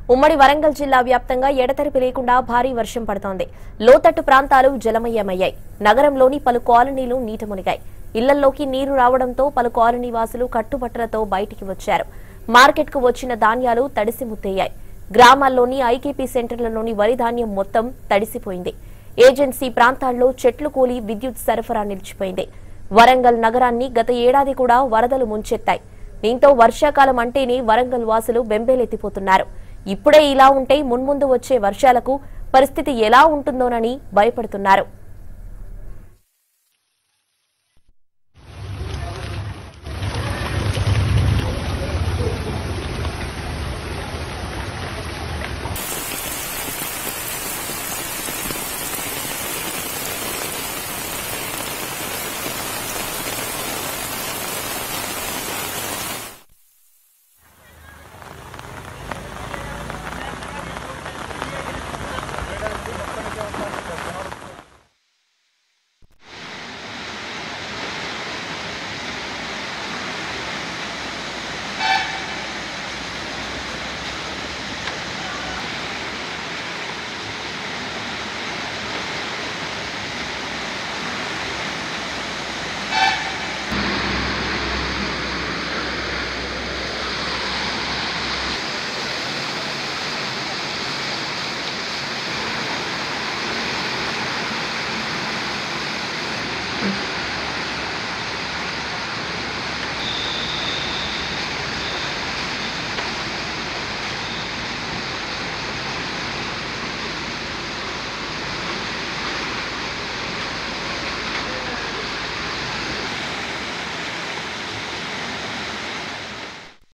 ఉమ్మడి వరంగల్ జిల్లా వ్యాప్తంగా ఎడతెరిపి లేకుండా భారీ వర్షం పడుతోంది లోతట్టు ప్రాంతాలు జలమయమయ్యాయి నగరంలోని పలు కాలనీలు నీట మునిగాయి ఇళ్లలోకి నీరు రావడంతో పలు కాలనీ వాసులు కట్టుబట్టలతో బయటికి వచ్చారు మార్కెట్కు వచ్చిన ధాన్యాలు తడిసి ముద్దయ్యాయి గ్రామాల్లోని ఐకేపీ సెంటర్లలోని వరి ధాన్యం మొత్తం తడిసిపోయింది ఏజెన్సీ ప్రాంతాల్లో చెట్లు కూలి విద్యుత్ సరఫరా నిలిచిపోయింది వరంగల్ నగరాన్ని గత ఏడాది కూడా వరదలు ముంచెత్తాయి దీంతో వర్షాకాలం అంటేనే వరంగల్ వాసులు బెంబేలెత్తిపోతున్నారు ఇప్పుడే ఇలా ఉంటే మున్ముందు వచ్చే వర్షాలకు పరిస్థితి ఎలా ఉంటుందోనని భయపడుతున్నారు